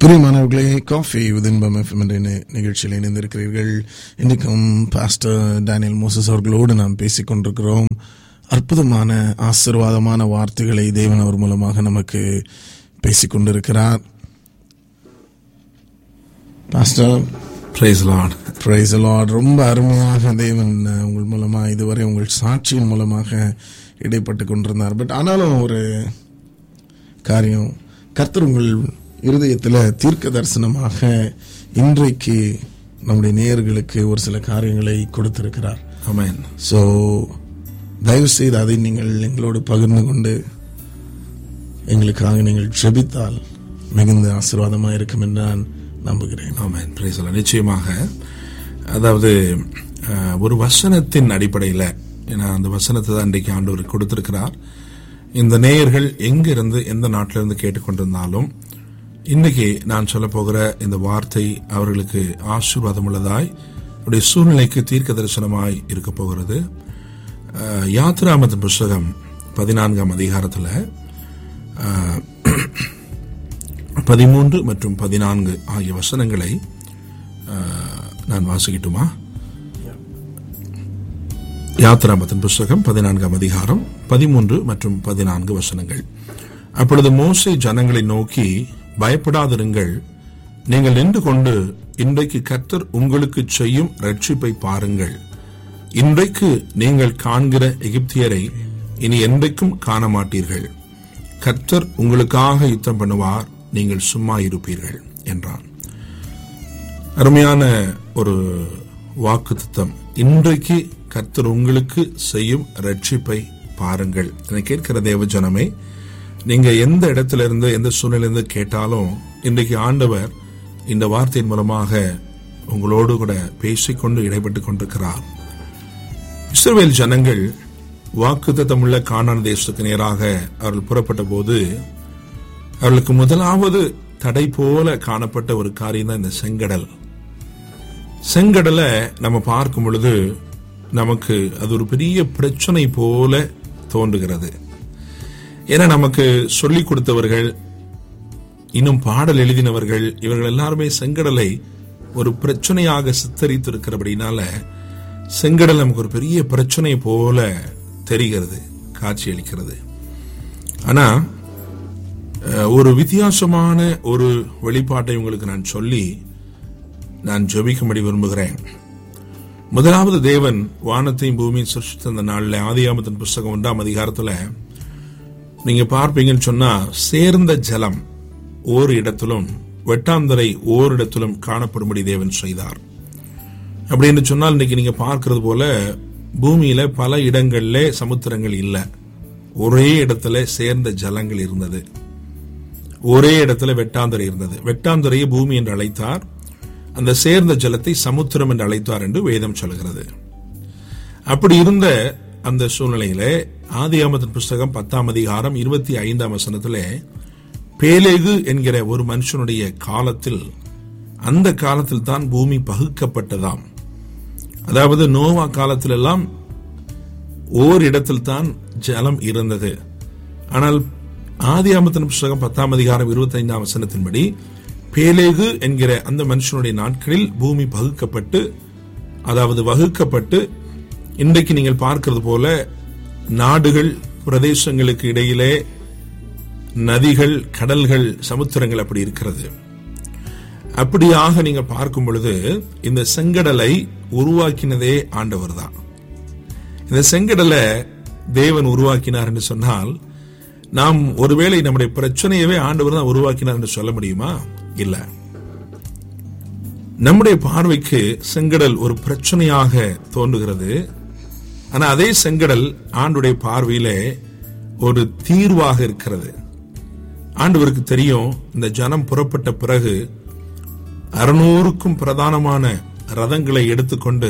பிரியமானவர்களே coffee விதின்பம் FM என்ற நி- நிகழ்ச்சியில் இணைந்திருக்கிறீர்கள் இன்றைக்கும் பாஸ்டர் டேனியல் மோசஸ் அவர்களோடு நாம் பேசிக் கொண்டிருக்கிறோம் அற்புதமான ஆசீர்வாதமான வார்த்தைகளை தேவன் அவர் மூலமாக நமக்கு பேசிக் கொண்டிருக்கிறார் pastor Praise the Lord. Praise lord ரொம்ப அருமையாக தேவன் அஹ், உங்கள் மூலமாக இதுவரை உங்கள் சாட்சியின் மூலமாக இடைப்பட்டு கொண்டிருந்தார் பட் ஆனாலும் ஒரு காரியம் கர்த்தர் உங்கள் இருதயத்தில் தீர்க்க தரிசனமாக இன்றைக்கு நம்முடைய நேயர்களுக்கு ஒரு சில காரியங்களை கொடுத்திருக்கிறார் Amen. ஸோ தயவு செய்து அதை நீங்கள் எங்களோடு பகிர்ந்து கொண்டு எங்களுக்காக நீங்கள் ஜெபித்தால் மிகுந்த ஆசீர்வாதமாக இருக்கும் என்று நான் நம்புகிறேன் Amen. Praise the Lord. நிச்சயமாக அதாவது அஹ், ஒரு வசனத்தின் அடிப்படையில் ஏன்னா அந்த வசனத்தை தான் இன்றைக்கு ஆண்டவர் கொடுத்திருக்கிறார் இந்த நேயர்கள் எங்கிருந்து எந்த நாட்டிலிருந்து கேட்டுக்கொண்டிருந்தாலும் இன்னைக்கு நான் சொல்ல போகிற இந்த வார்த்தை அவர்களுக்கு ஆசீர்வாதம் உள்ளதாய் அவருடைய சூழ்நிலைக்கு தீர்க்க தரிசனமாய் இருக்க போகிறது அஹ், யாத்திராமத்தின் புஸ்தகம் பதினான்காம் அதிகாரத்தில் பதிமூன்று மற்றும் பதினான்கு ஆகிய வசனங்களை அஹ், நான் வாசிக்கட்டுமா யாத்திராமத்தின் புஸ்தகம் பதினான்காம் அதிகாரம் பதிமூன்று மற்றும் பதினான்கு வசனங்கள் அப்பொழுது மோசே ஜனங்களை நோக்கி பயப்படாதிருங்கள் நீங்கள் நின்று கொண்டு இன்றைக்கு கர்த்தர் உங்களுக்கு செய்யும் ரட்சிப்பை பாருங்கள் இன்றைக்கு நீங்கள் காண்கிற எகிப்தியரை இனி என்றைக்கும் காண மாட்டீர்கள் கர்த்தர் உங்களுக்காக யுத்தம் பண்ணுவார் நீங்கள் சும்மா இருப்பீர்கள் என்றான் அருமையான ஒரு வாக்கு திட்டம் இன்றைக்கு கர்த்தர் உங்களுக்கு செய்யும் ரட்சிப்பை பாருங்கள் என்னை கேட்கிற தேவ ஜனமே நீங்க எந்த இடத்துல இருந்து எந்த சூழ்நிலையிலிருந்து கேட்டாலும் இன்றைக்கு ஆண்டவர் இந்த வார்த்தையின் மூலமாக உங்களோடு கூட பேசிக்கொண்டு இடைப்பட்டு கொண்டிருக்கிறார் இஸ்ரவேல் ஜனங்கள் வாக்குத்தத்தமுள்ள கானான் தேசத்துக்கு நேராக அவர்கள் புறப்பட்ட போது அவர்களுக்கு முதலாவது தடை போல காணப்பட்ட ஒரு காரியம் தான் இந்த செங்கடல் செங்கடலை நம்ம பார்க்கும் பொழுது நமக்கு அது ஒரு பெரிய பிரச்சனை போல தோன்றுகிறது ஏன்னா நமக்கு சொல்லிக் கொடுத்தவர்கள் இன்னும் பாடல் எழுதினவர்கள் இவர்கள் எல்லாருமே செங்கடலை ஒரு பிரச்சனையாக சித்தரித்திருக்கிறபடினால செங்கடல் நமக்கு ஒரு பெரிய பிரச்சனை போல தெரிகிறது காட்சியளிக்கிறது ஆனா அஹ், ஒரு வித்தியாசமான ஒரு வெளிப்பாட்டை உங்களுக்கு நான் சொல்லி நான் ஜெபிக்கும்படி விரும்புகிறேன் முதலாவது தேவன் வானத்தையும் பூமியும் சிருஷ்டித்த அந்த நாளில் ஆதியாமத்தின் புஸ்தகம் ஒன்றாம் அதிகாரத்துல நீங்க பார்ப்பீங்கன்னு சொன்னா சேர்ந்த ஜலம் ஓர் இடத்திலும் வெட்டாந்தரை ஓரிடத்திலும் காணப்படும்படி தேவன் செய்தார் அப்படின்னு சொன்னால் இன்னைக்கு நீங்க பார்க்கிறது போல பூமியில பல இடங்கள்ல சமுத்திரங்கள் இல்ல ஒரே இடத்துல சேர்ந்த ஜலங்கள் இருந்தது ஒரே இடத்துல வெட்டாந்தரை இருந்தது வெட்டாந்தரையை பூமி என்று அழைத்தார் அந்த சேர்ந்த ஜலத்தை சமுத்திரம் என்று அழைத்தார் என்று வேதம் சொல்கிறது அப்படி இருந்த அந்த சூழ்நிலையில ஆதியாமத்தின் புஸ்தகம் பத்தாம் அதிகாரம் இருபத்தி ஐந்தாம் வசனத்திலே பேலேகு என்கிற ஒரு மனுஷனுடைய காலத்தில் அந்த காலத்தில் தான் பூமி பகுக்கப்பட்டதாம் அதாவது நோவா காலத்திலெல்லாம் ஓர் இடத்தில் தான் ஜலம் இருந்தது ஆனால் ஆதியாமத்தின் புஸ்தகம் பத்தாம் அதிகாரம் இருபத்தி ஐந்தாம் வசனத்தின்படி பேலேகு என்கிற அந்த மனுஷனுடைய நாட்களில் பூமி பகுக்கப்பட்டு அதாவது வகுக்கப்பட்டு இன்றைக்கு நீங்கள் பார்க்கிறது போல நாடுகள் பிரதேசங்களுக்கு இடையிலே நதிகள் கடல்கள் சமுத்திரங்கள் அப்படி இருக்கிறது அப்படியாக நீங்க பார்க்கும் பொழுது இந்த செங்கடலை உருவாக்கினதே ஆண்டவர் தான் இந்த செங்கடலை தேவன் உருவாக்கினார் என்று சொன்னால் நாம் ஒருவேளை நம்முடைய பிரச்சனையவே ஆண்டவர் தான் உருவாக்கினார் என்று சொல்ல முடியுமா இல்ல நம்முடைய பார்வைக்கு செங்கடல் ஒரு பிரச்சனையாக தோன்றுகிறது ஆனா அதே செங்கடல் ஆண்டுடைய பார்வையிலே ஒரு தீர்வாக இருக்கிறது ஆண்டவருக்கு தெரியும் இந்த ஜனம் புறப்பட்ட பிறகு அறுநூறுக்கும் பிரதானமான ரதங்களை எடுத்துக்கொண்டு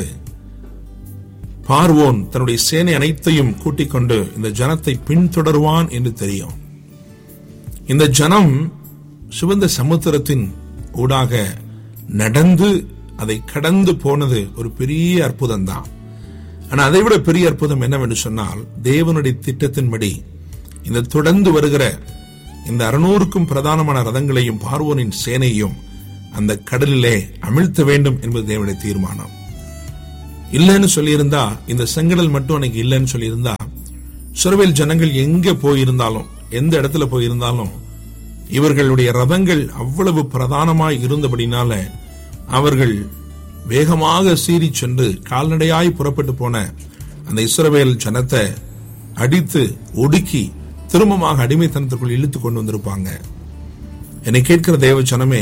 பார்வோன் தன்னுடைய சேனை அனைத்தையும் கூட்டிக் கொண்டு இந்த ஜனத்தை பின்தொடர்வான் என்று தெரியும் இந்த ஜனம் சிவந்த சமுத்திரத்தின் ஊடாக நடந்து அதை கடந்து போனது ஒரு பெரிய அற்புதம் தான் ஆனா அதை விட பெரிய அற்புதம் என்னவென்று சொன்னால் தேவனுடைய திட்டத்தின்படி இந்த தொடர்ந்து வருகிற இந்த அறுநூறுக்கும் பிரதானமான ரதங்களையும் பார்வோனின் சேனையும் அந்த கடலிலே அமிழ்த்த வேண்டும் என்பது தேவனுடைய தீர்மானம் இல்லைன்னு சொல்லியிருந்தா இந்த செங்கடல் மட்டும் அன்னைக்கு இல்லைன்னு சொல்லியிருந்தா சிறுவேல் ஜனங்கள் எங்க போயிருந்தாலும் எந்த இடத்துல போயிருந்தாலும் இவர்களுடைய ரதங்கள் அவ்வளவு பிரதானமாய் இருந்தபடினால அவர்கள் வேகமாக சீறி சென்று கால்நடையாய் புறப்பட்டு போன அந்த இஸ்ரவேல் ஜனத்தை அடித்து ஒடுக்கி திரும்பமாக அடிமைத்தனத்திற்குள் இழுத்து கொண்டு வந்திருப்பாங்க என்னை கேட்கிற தேவ ஜனமே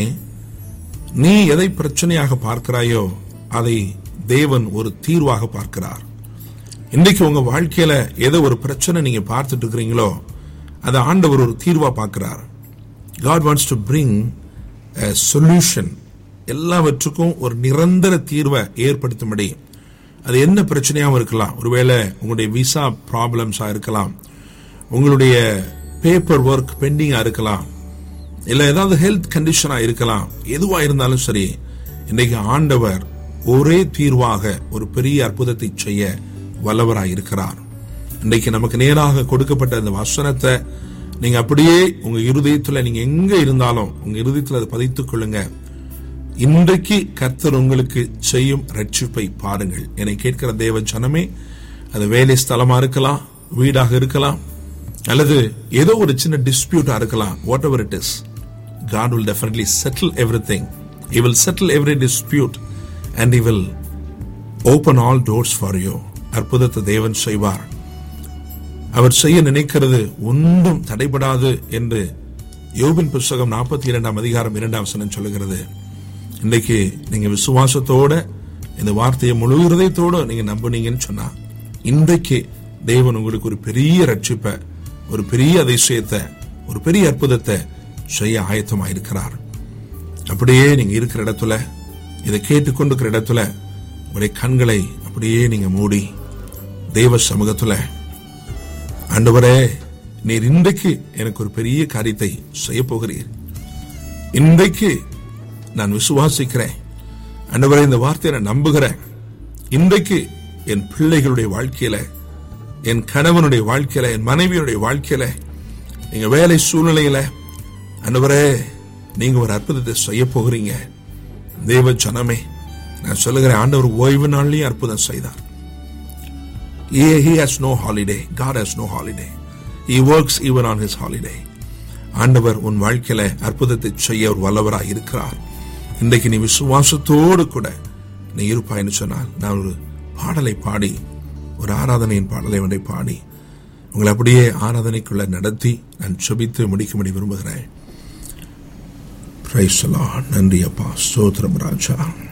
நீ எதை பிரச்சனையாக பார்க்கிறாயோ அதை தேவன் ஒரு தீர்வாக பார்க்கிறார் இன்றைக்கு உங்க வாழ்க்கையில ஏதோ ஒரு பிரச்சனை நீங்க பார்த்துட்டு இருக்கிறீங்களோ அதை ஆண்டவர் ஒரு தீர்வா பார்க்கிறார் God wants to bring solution எல்லாவற்றுக்கும் ஒரு நிரந்தர தீர்வை ஏற்படுத்தும்படி அது என்ன பிரச்சனையாகவும் இருக்கலாம் ஒருவேளை உங்களுடைய விசா ப்ராப்ளம்ஸா இருக்கலாம் உங்களுடைய பேப்பர் ஒர்க் பெண்டிங்கா இருக்கலாம் இல்ல ஏதாவது ஹெல்த் கண்டிஷனா இருக்கலாம் எதுவா இருந்தாலும் சரி இன்னைக்கு ஆண்டவர் ஒரே தீர்வாக ஒரு பெரிய அற்புதத்தை செய்ய வல்லவராய் இருக்கிறார் இன்றைக்கு நமக்கு நேராக கொடுக்கப்பட்ட அந்த வசனத்தை நீங்க அப்படியே உங்க இருதயத்துல நீங்க எங்க இருந்தாலும் உங்க இருதயத்துல அதை பதித்துக் கொள்ளுங்க இன்றைக்கு கர்த்தர் உங்களுக்கு செய்யும் ரட்சிப்பை பாருங்கள் என்னை கேட்கிற தேவ ஜனமே அது வேலை ஸ்தலமா இருக்கலாம் வீடாக இருக்கலாம் அல்லது ஏதோ ஒரு சின்ன டிஸ்பியூட்டா இருக்கலாம் whatever it is God will definitely settle everything He will settle every dispute and He will open all doors for you. அற்புதத்தை தேவன் செய்வார் அவர் செய்ய நினைக்கிறது ஒன்றும் தடைபடாது என்று யோபின் புஸ்தகம் நாற்பத்தி இரண்டாம் அதிகாரம் இரண்டாம் வசனம் சொல்லுகிறது இன்னைக்கு நீங்க விசுவாசத்தோட இந்த வார்த்தையை முழு இருதயத்தோட நீங்க நம்புனீங்கன்னு சொன்னா இன்றைக்கு தேவன் உங்களுக்கு ஒரு பெரிய ரட்சிப்பை ஒரு பெரிய அதிசயத்தை ஒரு பெரிய அற்புதத்தை செய்ய ஆயத்தமாயிருக்கிறார் அப்படியே நீங்க இருக்கிற இடத்துல இதை கேட்டுக்கொண்டிருக்கிற இடத்துல உங்களுடைய கண்களை அப்படியே நீங்க மூடி தெய்வ சமூகத்துல ஆண்டவரே நீர் இன்றைக்கு எனக்கு ஒரு பெரிய காரியத்தை செய்ய போகிறீர் இன்றைக்கு நான் விசுவாசிக்கிறேன் ஆண்டவரே இந்த வார்த்தையை நான் நம்புகிறேன் இன்றைக்கு என் பிள்ளைகளுடைய வாழ்க்கையில என் கணவனுடைய வாழ்க்கையில என் மனைவியுடைய வாழ்க்கையில எங்க வேலை சூழ்நிலையில ஆண்டவரே நீங்க ஒரு அற்புதத்தை செய்ய போகிறீங்க தேவ ஜனமே நான் சொல்லுகிறேன் ஆண்டவர் ஓய்வு நாள்லயும் அற்புதம் செய்தார் He, he has no holiday. God has no holiday. He works even on his holiday. ஆண்டவர் உன் வாழ்க்கையில அற்புதத்தை செய்ய ஒரு வல்லவராய் இருக்கிறார் இன்றைக்கு நீ விசுவாசத்தோடு கூட நீ இருப்பாய்னு சொன்னால் நான் ஒரு பாடலை பாடி ஒரு ஆராதனையின் பாடலை ஒன்றை பாடி உங்களை அப்படியே ஆராதனைக்குள்ள நடத்தி நான் செபித்து முடிக்கும்படி விரும்புகிறேன் Praise the Lord. நன்றி அப்பா ஸ்தோத்திரம் ராஜா